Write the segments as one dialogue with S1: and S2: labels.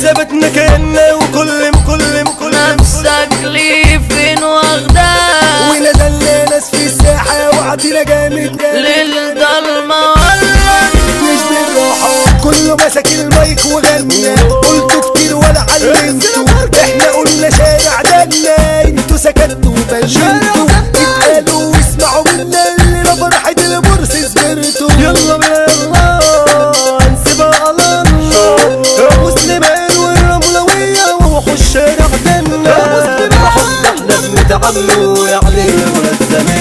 S1: ثبتنا كأننا وكل مكل مكل
S2: نفسك ليه فين واخداه
S1: ونزلنا ناس في الساحة وعطينا جامد
S2: للضلمة ولا
S1: مش بالراحة كله مسك المايك وغنى قلتوا كتير ولا علمتوا احنا قلنا شارع دنا انتوا سكتوا وبلشتوا اتقالوا واسمعوا منا اللي فرحة البورس سبرتوا يلا بينا يلا نسيبها على الله يا مسلمان والرملوية وروحوا الشارع دنا احنا بنتعاملوا يعني ولاد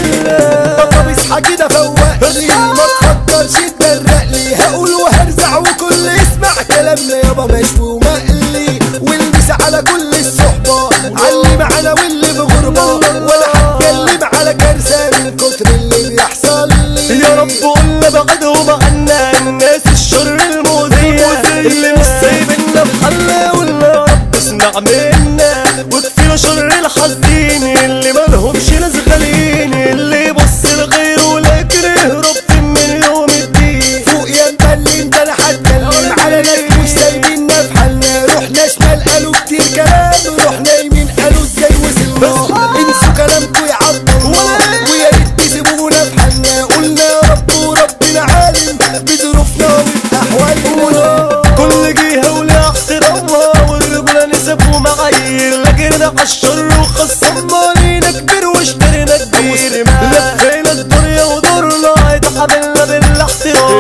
S1: زميلنا طب اصحى كده فوقني ما تفكرش تبرق لي هقول وهرزع وكل يسمع كلامنا يابا مشوي ومقلي والمس على كل الصحبة علي معانا واللي بغربة ولا هتكلم على كارثة من كتر اللي بيحصل لي يا رب قلنا بعدهم عنا الناس الشر المؤذية اللي مش سايبنا في حالنا قلنا يا رب اسمع منا وكفينا شر الحاسدين اللي مالهمش ناس غاليين اللي يبص لغيره لا يكره رب من يوم الدين فوق يا مبلي انت انا هتكلم على ناس مش سايبيننا في حالنا رحنا شمال قالوا كتير كلام رحنا يمين قالوا ازاي وصلنا انسوا كلامكوا يعطلوا ويا ريت تسيبونا في حالنا قلنا يا رب وربنا عالم بظروفنا وبأحوالنا كل جهة ولها احترامها والرجولة نسب ومعايير لكن عالشر وخصمنا لينا كبير واشترينا كبير لفينا الدنيا ودورنا اتحملنا بالاحترام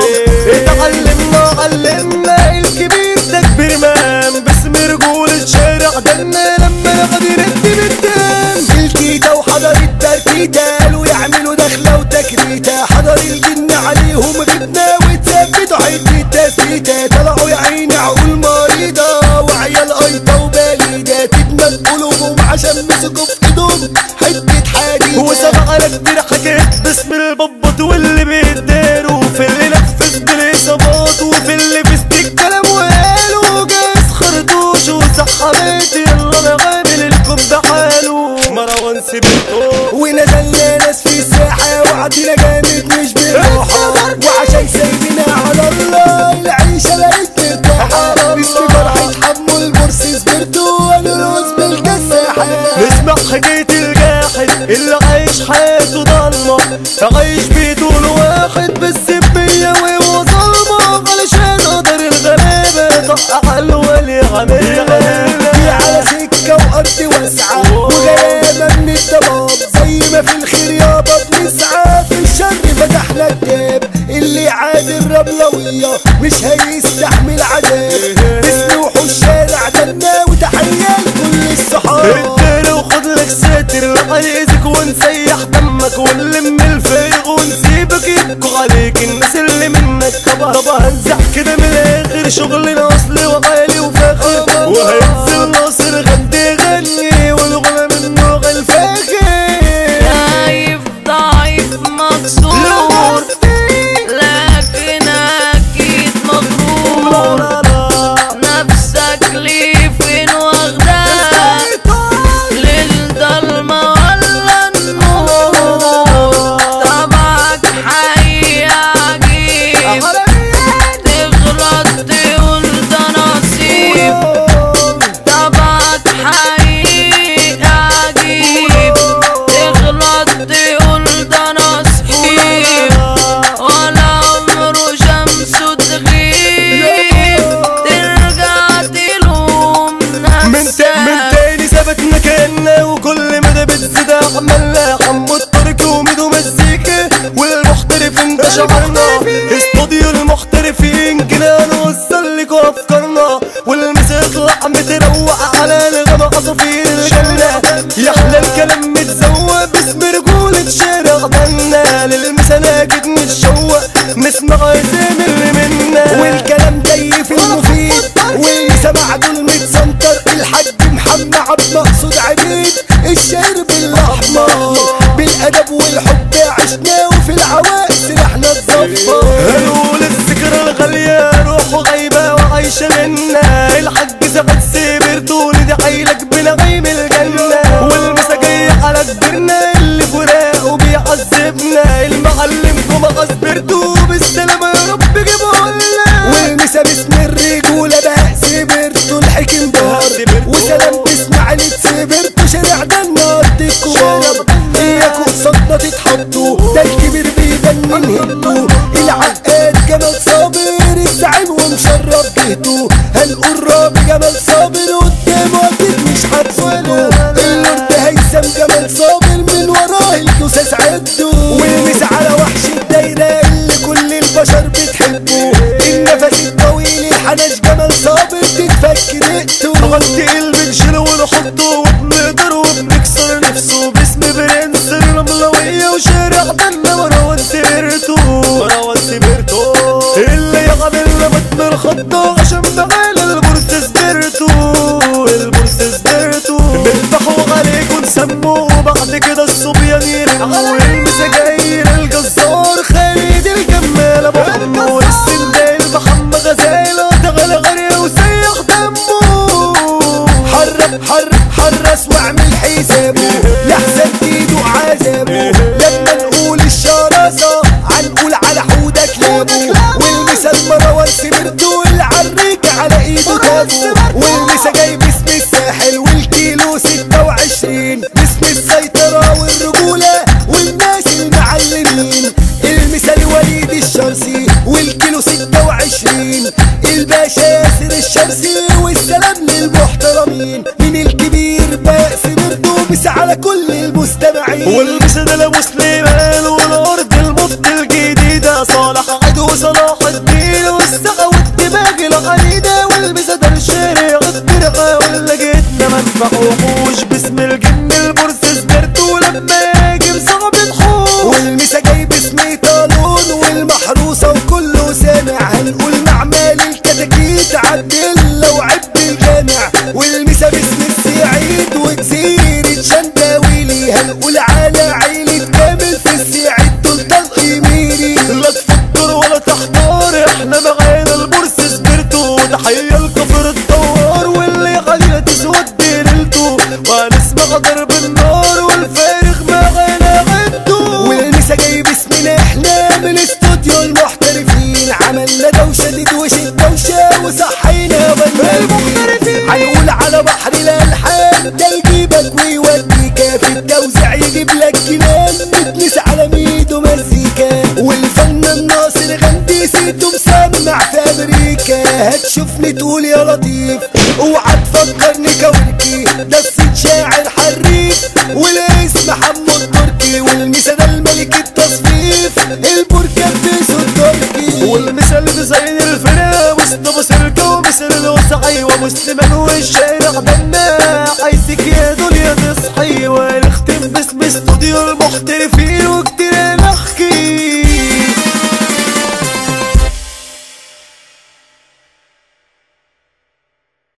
S1: اتعلمنا علمنا الكبير ده كبير مام باسم رجولة شارع دنا لما ناخد ندي بالدم الكيتا وحضر التركيتا قالوا يعملوا دخلة وتكريتا حضر الجن عليهم غبنا وتثبتوا عدة تثبيتا طلعوا يا عيني عقول مريضة وعيال قيطة وبليدة تدمج قلوبهم عشان مسكوا في ايدهم حتة حديدة هو سبق على كتير حكيت باسم الببط واللي بيداروا في اللي نفذ بالاصابات وفي اللي بيست الكلام وقالوا جاز خرطوش وسحبت يلا انا غامل لكم بحاله مروان سيبتو ونزلنا ناس في الساحة وعدينا جامد مش بالراحة وعشان سايبنا على الله العيشة بقت مرتاحة اسمي فرحة حمو البورس سبرتو الرز بالكساحة نسمع حكاية الجاحد اللي عايش حياته ضلمة عايش بيته واحد بس بيا وهو ظلمة علشان قدر الغلابة طق حلوة اللي عاملها دي على سكة وأرض واسعة وغيابة من الضباب زي ما في الخير يابا بنسعى في الشر فتحنا الباب اللي عاد الرملوية مش هيستحمل عذاب اسمه الشارع دنا وتحية لكل الصحاب انت لو خد لك ساتر لحيزك ونسيح دمك ونلم الفارغ ونسيبك يبكوا عليك الناس اللي منك طبعا طبعا هنزح كده من الاخر شغلنا اصلي وغالي وفاخر وهينزل ناصر غندي غني والغنى منه غالفاخر
S2: خايف ضعيف مكسور لكن اكيد مغرور نفسك ليه فين واخداه للضلمة ولا النور طبعك حي عجيب تغلط تقول ده نصيب طبعك حي عجيب تغلط تقول ده نصيب ولا عمره شمسه تغيب ترجع تلوم
S1: من تا من
S2: نفسك
S1: تاني ثبتنا كأننا وكل مدى بتزيد عملنا حمو الطريق وميدو مزيكا والمحترفين ده شعرنا استوديو المحترفين كده نوصل لكم افكارنا والمسا يطلع متروق على نغمة عصافير الجنة يحلى الكلام متزوق باسم رجولة شارع دنا للمسا ناكد متشوق نسمع زي اللي منا والكلام جاي في المفيد والمسا معدول متسنطر الحاج محمد عبد مقصود عبيد الشعر بالاحمر بالادب والحب عشنا وفي العوائد احنا اتظفر هنقول الذكرى الغالية روحه غايبة وعايشة منا الحاج سعد سيبر طول دي عيلك بنعيم الجنة والمسا جاي على كبرنا اللي فراقه بيعذبنا المعلم جمعة سبرتو بالسلامة يا رب جيبه لنا والمسا باسم الرجولة بقى سبرتو الحكم واجهته هنقول رامي جمال صابر قدامه اكيد مش هتصده اللورد هيثم جمال صابر من وراه الجثث عده والمس على وحش الدايرة اللي كل البشر بتحبه النفس الطويل الحنش جمال صابر تتفك رقته
S3: تقيل بنشيله ونحطه وبنقدر وبنكسر نفسه باسم برنس الرملوية وشارع دنا مروان سيرته مروان سيرته اللي يعمل بطن الخطة عشان معانا البورس سبرته البورس سبرته نذبحوا عليك ونسموه وبعد كده الصبيان يرموا المسجاير الجزار خالد الجمال ابو حمو السندال محمد غزالة تغلى غري وسيح دمه
S1: حرك حرك حرس واعمل حسابه لحسن ايده عذابه لما نقول الشراسة هنقول على حودة كلابه والمثال مروان سمرته العريك على ايده تابه والمسا جاي باسم الساحل والكيلو ستة وعشرين باسم السيطرة والرجولة والناس المعلمين المثال وليد الشمسي والكيلو ستة وعشرين الباشا ياسر الشمسي والسلام للمحترمين من الكبير بأس مردوبس على كل المستمعين
S3: والمسد لمسلمان والارض المفت الجديدة صالح عيد وصلاح الدين والثقة والدماغ العنيدة والمسد الشارع الدرعة ولا جيتنا منفع وحوش باسم الجن البرس سبرته لما يجي بصعب الحوش
S1: والمسا جاي باسم طالون والمحروسة وكله سامع هنقول معمال الكتاكيت عبدالله وعبد الجامع والمسا باسم السعيد وجزيرة شنداويلي هنقول على عيلة كامل في السعيد دول طلق ميري
S3: لا تفكر ولا تحتار احنا معانا البورس سبرتو تحية الكفر الدوار واللي علينا تسود ليلته وهنسمع ضرب النار والفارغ معانا عدو
S1: والمسا جاي باسمنا احنا من استوديو المحترفين عملنا دوشة تدوش الدوشة وصحينا
S3: المحترفين.
S1: هنقول على بحر الالحان ده يجيبك ويوديك في التوزيع يجيب لك كلام بتنس على ميدو مزيكا والفنان ناصر غندي سيتو مسمع في امريكا هتشوفني تقول يا لطيف اوعى تفكرني كوركي ده الصيت شاعر حريف والاسم حمو التركي والميسا ده الملك التصنيف البركان بيسو التركي
S3: والمثال بزين الفرا مصطفى سرقة ومثل الوسعي ومسلما والشارع دنا عايزك يا دنيا تصحي ونختم باسم استوديو المحترفين وكتير نحكي